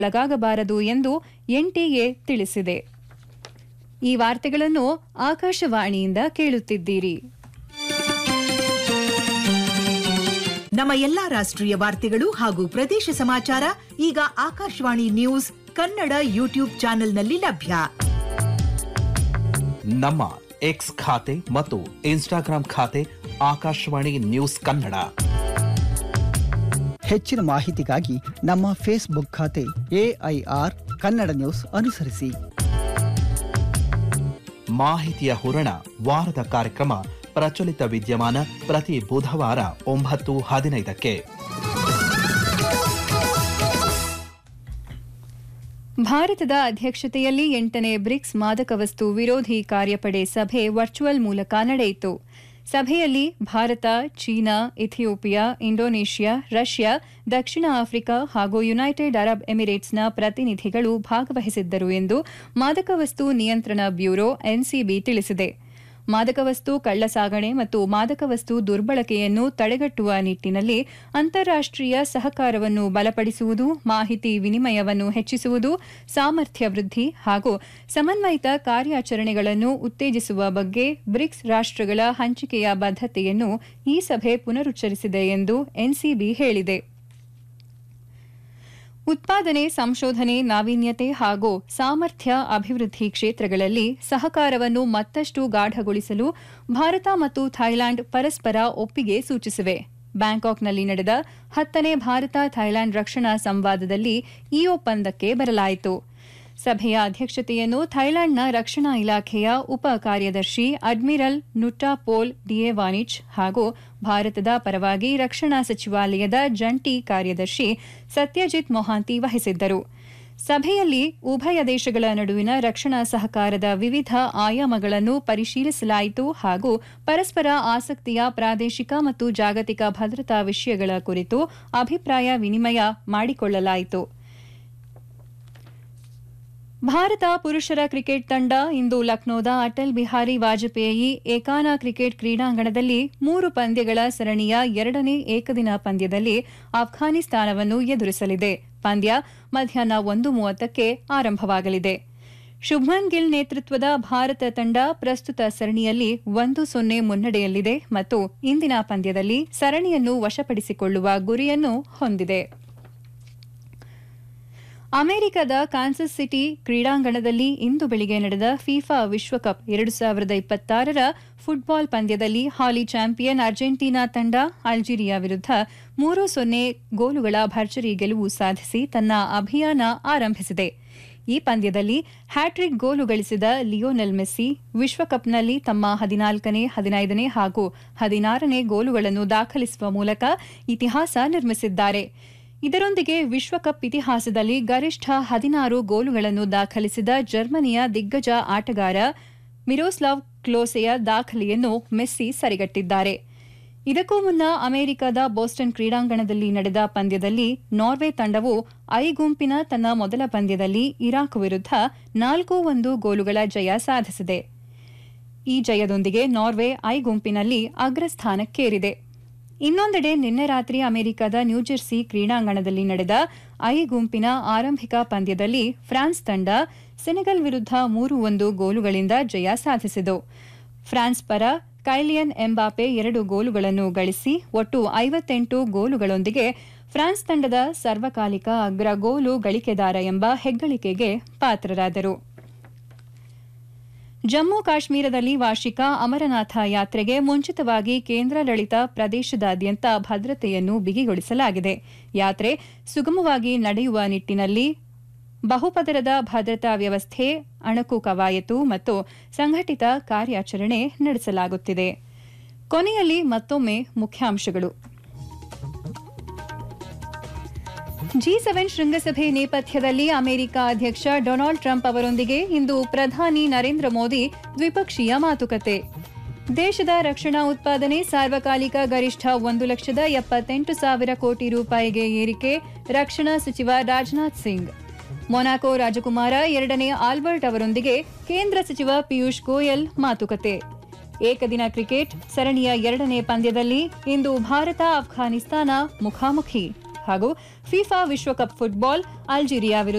ಒಳಗಾಗಬಾರದು ಎಂದು ಎನ್ಟಿಎ ತಿಳಿಸಿದೆ ಈ ವಾರ್ತೆಗಳನ್ನು ಆಕಾಶವಾಣಿಯಿಂದ ಕೇಳುತ್ತಿದ್ದೀರಿ ನಮ್ಮ ಎಲ್ಲಾ ರಾಷ್ಟ್ರೀಯ ವಾರ್ತೆಗಳು ಹಾಗೂ ಪ್ರದೇಶ ಸಮಾಚಾರ ಈಗ ಆಕಾಶವಾಣಿ ನ್ಯೂಸ್ ಕನ್ನಡ ಯೂಟ್ಯೂಬ್ ಚಾನೆಲ್ನಲ್ಲಿ ಲಭ್ಯ ನಮ್ಮ ಎಕ್ಸ್ ಖಾತೆ ಮತ್ತು ಇನ್ಸ್ಟಾಗ್ರಾಂ ಖಾತೆ ಆಕಾಶವಾಣಿ ನ್ಯೂಸ್ ಕನ್ನಡ ಹೆಚ್ಚಿನ ಮಾಹಿತಿಗಾಗಿ ನಮ್ಮ ಫೇಸ್ಬುಕ್ ಖಾತೆ ಎಐಆರ್ ಕನ್ನಡ ನ್ಯೂಸ್ ಅನುಸರಿಸಿ ಮಾಹಿತಿಯ ಹೂರಣ ವಾರದ ಕಾರ್ಯಕ್ರಮ ಪ್ರಚಲಿತ ವಿದ್ಯಮಾನ ಪ್ರತಿ ಬುಧವಾರ ಒಂಬತ್ತು ಹದಿನೈದಕ್ಕೆ ಭಾರತದ ಅಧ್ಯಕ್ಷತೆಯಲ್ಲಿ ಎಂಟನೇ ಬ್ರಿಕ್ಸ್ ಮಾದಕ ವಸ್ತು ವಿರೋಧಿ ಕಾರ್ಯಪಡೆ ಸಭೆ ವರ್ಚುವಲ್ ಮೂಲಕ ನಡೆಯಿತು ಸಭೆಯಲ್ಲಿ ಭಾರತ ಚೀನಾ ಇಥಿಯೋಪಿಯಾ ಇಂಡೋನೇಷ್ಯಾ ರಷ್ಯಾ ದಕ್ಷಿಣ ಆಫ್ರಿಕಾ ಹಾಗೂ ಯುನೈಟೆಡ್ ಅರಬ್ ಎಮಿರೇಟ್ಸ್ನ ಪ್ರತಿನಿಧಿಗಳು ಭಾಗವಹಿಸಿದ್ದರು ಎಂದು ಮಾದಕ ವಸ್ತು ನಿಯಂತ್ರಣ ಬ್ಯೂರೋ ಎನ್ಸಿಬಿ ತಿಳಿಸಿದೆ ಮಾದಕ ವಸ್ತು ಕಳ್ಳಸಾಗಣೆ ಮತ್ತು ಮಾದಕ ವಸ್ತು ದುರ್ಬಳಕೆಯನ್ನು ತಡೆಗಟ್ಟುವ ನಿಟ್ಟಿನಲ್ಲಿ ಅಂತಾರಾಷ್ಟೀಯ ಸಹಕಾರವನ್ನು ಬಲಪಡಿಸುವುದು ಮಾಹಿತಿ ವಿನಿಮಯವನ್ನು ಹೆಚ್ಚಿಸುವುದು ಸಾಮರ್ಥ್ಯ ವೃದ್ಧಿ ಹಾಗೂ ಸಮನ್ವಯಿತ ಕಾರ್ಯಾಚರಣೆಗಳನ್ನು ಉತ್ತೇಜಿಸುವ ಬಗ್ಗೆ ಬ್ರಿಕ್ಸ್ ರಾಷ್ಟ್ರಗಳ ಹಂಚಿಕೆಯ ಬದ್ಧತೆಯನ್ನು ಈ ಸಭೆ ಪುನರುಚ್ಚರಿಸಿದೆ ಎಂದು ಎನ್ಸಿಬಿ ಹೇಳಿದೆ ಉತ್ಪಾದನೆ ಸಂಶೋಧನೆ ನಾವೀನ್ಯತೆ ಹಾಗೂ ಸಾಮರ್ಥ್ಯ ಅಭಿವೃದ್ಧಿ ಕ್ಷೇತ್ರಗಳಲ್ಲಿ ಸಹಕಾರವನ್ನು ಮತ್ತಷ್ಟು ಗಾಢಗೊಳಿಸಲು ಭಾರತ ಮತ್ತು ಥೈಲ್ಯಾಂಡ್ ಪರಸ್ಪರ ಒಪ್ಪಿಗೆ ಸೂಚಿಸಿವೆ ಬ್ಯಾಂಕಾಕ್ನಲ್ಲಿ ನಡೆದ ಹತ್ತನೇ ಭಾರತ ಥೈಲ್ಯಾಂಡ್ ರಕ್ಷಣಾ ಸಂವಾದದಲ್ಲಿ ಈ ಒಪ್ಪಂದಕ್ಕೆ ಬರಲಾಯಿತು ಸಭೆಯ ಅಧ್ಯಕ್ಷತೆಯನ್ನು ಥೈಲ್ಯಾಂಡ್ನ ರಕ್ಷಣಾ ಇಲಾಖೆಯ ಉಪ ಕಾರ್ಯದರ್ಶಿ ಅಡ್ಮಿರಲ್ ನುಟ್ಟಾ ಪೋಲ್ ಡಿಯೆವಾನಿಚ್ ಹಾಗೂ ಭಾರತದ ಪರವಾಗಿ ರಕ್ಷಣಾ ಸಚಿವಾಲಯದ ಜಂಟಿ ಕಾರ್ಯದರ್ಶಿ ಸತ್ಯಜಿತ್ ಮೊಹಾಂತಿ ವಹಿಸಿದ್ದರು ಸಭೆಯಲ್ಲಿ ಉಭಯ ದೇಶಗಳ ನಡುವಿನ ರಕ್ಷಣಾ ಸಹಕಾರದ ವಿವಿಧ ಆಯಾಮಗಳನ್ನು ಪರಿಶೀಲಿಸಲಾಯಿತು ಹಾಗೂ ಪರಸ್ಪರ ಆಸಕ್ತಿಯ ಪ್ರಾದೇಶಿಕ ಮತ್ತು ಜಾಗತಿಕ ಭದ್ರತಾ ವಿಷಯಗಳ ಕುರಿತು ಅಭಿಪ್ರಾಯ ವಿನಿಮಯ ಮಾಡಿಕೊಳ್ಳಲಾಯಿತು ಭಾರತ ಪುರುಷರ ಕ್ರಿಕೆಟ್ ತಂಡ ಇಂದು ಲಕ್ನೋದ ಅಟಲ್ ಬಿಹಾರಿ ವಾಜಪೇಯಿ ಏಕಾನ ಕ್ರಿಕೆಟ್ ಕ್ರೀಡಾಂಗಣದಲ್ಲಿ ಮೂರು ಪಂದ್ಯಗಳ ಸರಣಿಯ ಎರಡನೇ ಏಕದಿನ ಪಂದ್ಯದಲ್ಲಿ ಅಫ್ಘಾನಿಸ್ತಾನವನ್ನು ಎದುರಿಸಲಿದೆ ಪಂದ್ಯ ಮಧ್ಯಾಹ್ನ ಒಂದು ಮೂವತ್ತಕ್ಕೆ ಆರಂಭವಾಗಲಿದೆ ಶುಭ್ಮನ್ ಗಿಲ್ ನೇತೃತ್ವದ ಭಾರತ ತಂಡ ಪ್ರಸ್ತುತ ಸರಣಿಯಲ್ಲಿ ಒಂದು ಸೊನ್ನೆ ಮುನ್ನಡೆಯಲ್ಲಿದೆ ಮತ್ತು ಇಂದಿನ ಪಂದ್ಯದಲ್ಲಿ ಸರಣಿಯನ್ನು ವಶಪಡಿಸಿಕೊಳ್ಳುವ ಗುರಿಯನ್ನು ಹೊಂದಿದೆ ಅಮೆರಿಕದ ಕಾನ್ಸಸ್ ಸಿಟಿ ಕ್ರೀಡಾಂಗಣದಲ್ಲಿ ಇಂದು ಬೆಳಿಗ್ಗೆ ನಡೆದ ಫಿಫಾ ವಿಶ್ವಕಪ್ ಎರಡು ಸಾವಿರದ ಇಪ್ಪತ್ತಾರರ ಫುಟ್ಬಾಲ್ ಪಂದ್ಯದಲ್ಲಿ ಹಾಲಿ ಚಾಂಪಿಯನ್ ಅರ್ಜೆಂಟೀನಾ ತಂಡ ಅಲ್ಜೀರಿಯಾ ವಿರುದ್ಧ ಮೂರು ಸೊನ್ನೆ ಗೋಲುಗಳ ಭರ್ಜರಿ ಗೆಲುವು ಸಾಧಿಸಿ ತನ್ನ ಅಭಿಯಾನ ಆರಂಭಿಸಿದೆ ಈ ಪಂದ್ಯದಲ್ಲಿ ಹ್ಯಾಟ್ರಿಕ್ ಗೋಲು ಗಳಿಸಿದ ಲಿಯೋನೆಲ್ ಮೆಸ್ಸಿ ವಿಶ್ವಕಪ್ನಲ್ಲಿ ತಮ್ಮ ಹದಿನಾಲ್ಕನೇ ಹದಿನೈದನೇ ಹಾಗೂ ಹದಿನಾರನೇ ಗೋಲುಗಳನ್ನು ದಾಖಲಿಸುವ ಮೂಲಕ ಇತಿಹಾಸ ನಿರ್ಮಿಸಿದ್ದಾರೆ ಇದರೊಂದಿಗೆ ವಿಶ್ವಕಪ್ ಇತಿಹಾಸದಲ್ಲಿ ಗರಿಷ್ಠ ಹದಿನಾರು ಗೋಲುಗಳನ್ನು ದಾಖಲಿಸಿದ ಜರ್ಮನಿಯ ದಿಗ್ಗಜ ಆಟಗಾರ ಮಿರೋಸ್ಲಾವ್ ಕ್ಲೋಸೆಯ ದಾಖಲೆಯನ್ನು ಮೆಸ್ಸಿ ಸರಿಗಟ್ಟಿದ್ದಾರೆ ಇದಕ್ಕೂ ಮುನ್ನ ಅಮೆರಿಕದ ಬೋಸ್ಟನ್ ಕ್ರೀಡಾಂಗಣದಲ್ಲಿ ನಡೆದ ಪಂದ್ಯದಲ್ಲಿ ನಾರ್ವೆ ತಂಡವು ಐ ಗುಂಪಿನ ತನ್ನ ಮೊದಲ ಪಂದ್ಯದಲ್ಲಿ ಇರಾಕ್ ವಿರುದ್ಧ ನಾಲ್ಕು ಒಂದು ಗೋಲುಗಳ ಜಯ ಸಾಧಿಸಿದೆ ಈ ಜಯದೊಂದಿಗೆ ನಾರ್ವೆ ಐ ಗುಂಪಿನಲ್ಲಿ ಅಗ್ರಸ್ಥಾನಕ್ಕೇರಿದೆ ಇನ್ನೊಂದೆಡೆ ನಿನ್ನೆ ರಾತ್ರಿ ಅಮೆರಿಕದ ನ್ಯೂಜೆರ್ಸಿ ಕ್ರೀಡಾಂಗಣದಲ್ಲಿ ನಡೆದ ಐ ಗುಂಪಿನ ಆರಂಭಿಕ ಪಂದ್ಯದಲ್ಲಿ ಫ್ರಾನ್ಸ್ ತಂಡ ಸೆನೆಗಲ್ ವಿರುದ್ಧ ಮೂರು ಒಂದು ಗೋಲುಗಳಿಂದ ಜಯ ಸಾಧಿಸಿತು ಫ್ರಾನ್ಸ್ ಪರ ಕೈಲಿಯನ್ ಎಂಬಾಪೆ ಎರಡು ಗೋಲುಗಳನ್ನು ಗಳಿಸಿ ಒಟ್ಟು ಐವತ್ತೆಂಟು ಗೋಲುಗಳೊಂದಿಗೆ ಫ್ರಾನ್ಸ್ ತಂಡದ ಸರ್ವಕಾಲಿಕ ಅಗ್ರ ಗೋಲು ಗಳಿಕೆದಾರ ಎಂಬ ಹೆಗ್ಗಳಿಕೆಗೆ ಪಾತ್ರರಾದರು ಜಮ್ಮು ಕಾಶ್ಮೀರದಲ್ಲಿ ವಾರ್ಷಿಕ ಅಮರನಾಥ ಯಾತ್ರೆಗೆ ಮುಂಚಿತವಾಗಿ ಕೇಂದ್ರಾಡಳಿತ ಪ್ರದೇಶದಾದ್ಯಂತ ಭದ್ರತೆಯನ್ನು ಬಿಗಿಗೊಳಿಸಲಾಗಿದೆ ಯಾತ್ರೆ ಸುಗಮವಾಗಿ ನಡೆಯುವ ನಿಟ್ಟಿನಲ್ಲಿ ಬಹುಪದರದ ಭದ್ರತಾ ವ್ಯವಸ್ಥೆ ಅಣಕು ಕವಾಯತು ಮತ್ತು ಸಂಘಟಿತ ಕಾರ್ಯಾಚರಣೆ ನಡೆಸಲಾಗುತ್ತಿದೆ ಕೊನೆಯಲ್ಲಿ ಮತ್ತೊಮ್ಮೆ ಮುಖ್ಯಾಂಶಗಳು ಜಿ ಸೆವೆನ್ ಶೃಂಗಸಭೆ ನೇಪಥ್ಯದಲ್ಲಿ ಅಮೆರಿಕ ಅಧ್ಯಕ್ಷ ಡೊನಾಲ್ಡ್ ಟ್ರಂಪ್ ಅವರೊಂದಿಗೆ ಇಂದು ಪ್ರಧಾನಿ ನರೇಂದ್ರ ಮೋದಿ ದ್ವಿಪಕ್ಷೀಯ ಮಾತುಕತೆ ದೇಶದ ರಕ್ಷಣಾ ಉತ್ಪಾದನೆ ಸಾರ್ವಕಾಲಿಕ ಗರಿಷ್ಠ ಒಂದು ಲಕ್ಷದ ಎಪ್ಪತ್ತೆಂಟು ಸಾವಿರ ಕೋಟಿ ರೂಪಾಯಿಗೆ ಏರಿಕೆ ರಕ್ಷಣಾ ಸಚಿವ ರಾಜನಾಥ್ ಸಿಂಗ್ ಮೊನಾಕೋ ರಾಜಕುಮಾರ ಎರಡನೇ ಆಲ್ಬರ್ಟ್ ಅವರೊಂದಿಗೆ ಕೇಂದ್ರ ಸಚಿವ ಪಿಯೂಷ್ ಗೋಯಲ್ ಮಾತುಕತೆ ಏಕದಿನ ಕ್ರಿಕೆಟ್ ಸರಣಿಯ ಎರಡನೇ ಪಂದ್ಯದಲ್ಲಿ ಇಂದು ಭಾರತ ಅಫ್ಘಾನಿಸ್ತಾನ ಮುಖಾಮುಖಿ ಹಾಗೂ ಫಿಫಾ ವಿಶ್ವಕಪ್ ಫುಟ್ಬಾಲ್ ಅಲ್ಜೀರಿಯಾ ವಿರುದ್ಧ